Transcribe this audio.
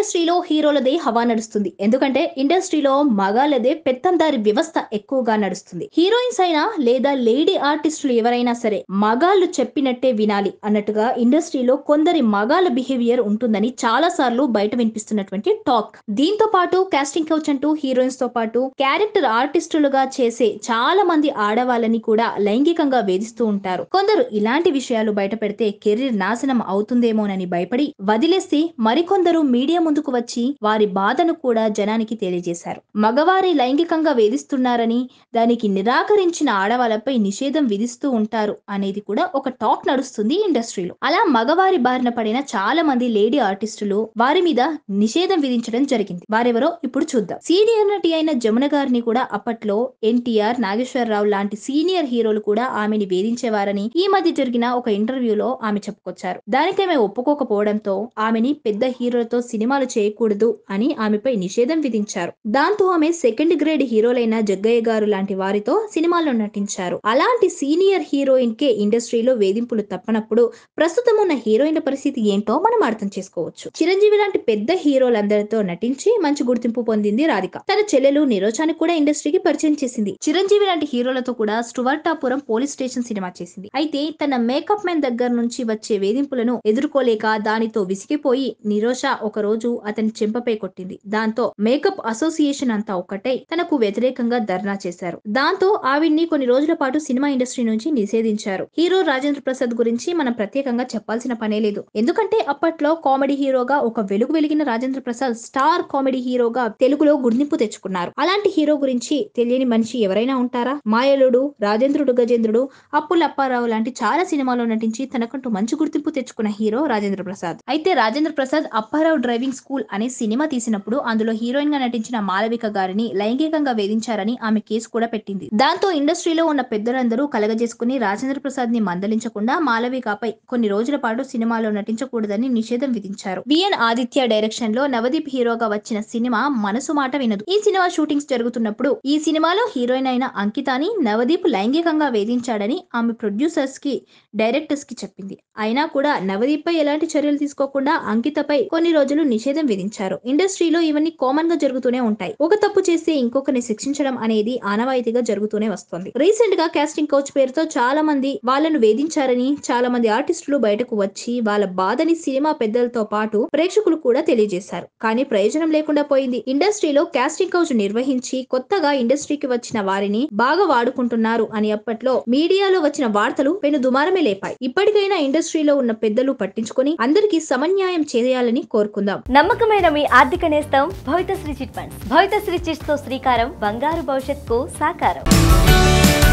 ఇండస్ట్రీలో హీరోలదే హవా నడుస్తుంది ఎందుకంటే ఇండస్ట్రీలో మగాళ్ళదే పెత్తందారి వ్యవస్థ ఎక్కువగా నడుస్తుంది హీరోయిన్స్ అయినా లేదా లేడీ ఆర్టిస్టులు ఎవరైనా సరే మగాళ్ళు చెప్పినట్టే వినాలి అన్నట్టుగా ఇండస్ట్రీలో కొందరి మగాళ్ళ బిహేవియర్ ఉంటుందని చాలా సార్లు బయట వినిపిస్తున్నటువంటి టాక్ దీంతో పాటు కాస్టింగ్ కౌచ్ అంటూ హీరోయిన్స్ తో పాటు క్యారెక్టర్ ఆర్టిస్టులుగా చేసే చాలా మంది ఆడవాళ్ళని కూడా లైంగికంగా వేధిస్తూ ఉంటారు కొందరు ఇలాంటి విషయాలు బయట పెడితే కెరీర్ నాశనం అవుతుందేమోనని భయపడి వదిలేస్తే మరికొందరు మీడియా ముందుకు వచ్చి వారి బాధను కూడా జనానికి తెలియజేశారు మగవారి లైంగికంగా వేధిస్తున్నారని దానికి నిరాకరించిన ఆడవాళ్ళపై నిషేధం విధిస్తూ ఉంటారు అనేది కూడా ఒక టాక్ నడుస్తుంది ఇండస్ట్రీలో అలా మగవారి బారిన పడిన చాలా మంది లేడీ ఆర్టిస్టులు వారి మీద నిషేధం విధించడం జరిగింది వారెవరో ఇప్పుడు చూద్దాం సీనియర్ నటి అయిన జమున గారిని కూడా అప్పట్లో ఎన్టీఆర్ నాగేశ్వరరావు లాంటి సీనియర్ హీరోలు కూడా ఆమెని వేధించేవారని ఈ మధ్య జరిగిన ఒక ఇంటర్వ్యూలో ఆమె చెప్పుకొచ్చారు దానికి ఆమె ఒప్పుకోకపోవడంతో ఆమెని పెద్ద హీరోలతో సినిమాలు చేయకూడదు అని ఆమెపై నిషేధం విధించారు దాంతో ఆమె సెకండ్ గ్రేడ్ హీరోలైన జగ్గయ్య గారు లాంటి వారితో సినిమాల్లో నటించారు అలాంటి సీనియర్ హీరోయిన్ కే ఇండస్ట్రీలో వేధింపులు తప్పనప్పుడు ప్రస్తుతం ఉన్న హీరోయిన్ల పరిస్థితి ఏంటో మనం అర్థం చేసుకోవచ్చు చిరంజీవి లాంటి పెద్ద హీరోలందరితో నటించి మంచి గుర్తింపు పొందింది రాధిక తన చెల్లెలు నిరోచాని కూడా ఇండస్ట్రీకి పరిచయం చేసింది చిరంజీవి లాంటి హీరోలతో కూడా స్టువర్టాపురం పోలీస్ స్టేషన్ సినిమా చేసింది అయితే తన మేకప్ మ్యాన్ దగ్గర నుంచి వచ్చే వేధింపులను ఎదుర్కోలేక దానితో విసిగిపోయి నిరోష ఒక రోజు అతని చెంపపై కొట్టింది దాంతో మేకప్ అసోసియేషన్ అంతా ఒక్కటై తనకు వ్యతిరేకంగా ధర్నా చేశారు దాంతో ఆవిడ్ని కొన్ని రోజుల పాటు సినిమా ఇండస్ట్రీ నుంచి నిషేధించారు హీరో రాజేంద్ర ప్రసాద్ గురించి మనం ప్రత్యేకంగా చెప్పాల్సిన పనే లేదు ఎందుకంటే అప్పట్లో కామెడీ హీరోగా ఒక వెలుగు వెలిగిన రాజేంద్ర ప్రసాద్ స్టార్ కామెడీ హీరోగా తెలుగులో గుర్తింపు తెచ్చుకున్నారు అలాంటి హీరో గురించి తెలియని మనిషి ఎవరైనా ఉంటారా మాయలుడు రాజేంద్రుడు గజేంద్రుడు అప్పుల అప్పారావు లాంటి చాలా సినిమాల్లో నటించి తనకంటూ మంచి గుర్తింపు తెచ్చుకున్న హీరో రాజేంద్ర ప్రసాద్ అయితే రాజేంద్ర ప్రసాద్ అప్పారావు డ్రైవింగ్ స్కూల్ అనే సినిమా తీసినప్పుడు అందులో హీరోయిన్ గా నటించిన మాలవిక గారిని లైంగికంగా వేధించారని ఆమె కేసు కూడా పెట్టింది దాంతో ఇండస్ట్రీలో ఉన్న పెద్దలందరూ కలగజేసుకుని రాజేంద్ర ప్రసాద్ ని మందలించకుండా మాలవికపై కొన్ని రోజుల పాటు సినిమాలో నటించకూడదని నిషేధం విధించారు విఎన్ ఆదిత్య డైరెక్షన్ లో నవదీప్ హీరోగా వచ్చిన సినిమా మనసు మాట వినదు ఈ సినిమా షూటింగ్స్ జరుగుతున్నప్పుడు ఈ సినిమాలో హీరోయిన్ అయిన అంకితాని నవదీప్ లైంగికంగా వేధించాడని ఆమె ప్రొడ్యూసర్స్ కి డైరెక్టర్స్ కి చెప్పింది అయినా కూడా నవదీప్ పై ఎలాంటి చర్యలు తీసుకోకుండా అంకితపై కొన్ని రోజులు నిషేధం విధించారు ఇండస్ట్రీలో ఇవన్నీ కామన్ గా జరుగుతూనే ఉంటాయి ఒక తప్పు చేస్తే ఇంకొకరిని శిక్షించడం అనేది ఆనవాయితీగా జరుగుతూనే వస్తుంది రీసెంట్ గా కాస్టింగ్ కోచ్ పేరుతో చాలా మంది వాళ్ళను వేధించారని చాలా మంది ఆర్టిస్టులు బయటకు వచ్చి వాళ్ళ బాధని సినిమా పెద్దలతో పాటు ప్రేక్షకులు కూడా తెలియజేశారు కానీ ప్రయోజనం లేకుండా పోయింది ఇండస్ట్రీలో కాస్టింగ్ కౌచ్ నిర్వహించి కొత్తగా ఇండస్ట్రీకి వచ్చిన వారిని బాగా వాడుకుంటున్నారు అని అప్పట్లో మీడియాలో వచ్చిన వార్తలు పెను దుమారమే లేపాయి ఇప్పటికైనా ఇండస్ట్రీలో ఉన్న పెద్దలు పట్టించుకొని అందరికీ సమన్యాయం చేయాలని కోరుకుందాం నమ్మకమైన మీ ఆర్థిక నేస్తం Bhavithasri chit funds Bhavithasri chits తో శ్రీకారం బంగారు భవిష్యత్తుకు సాకారం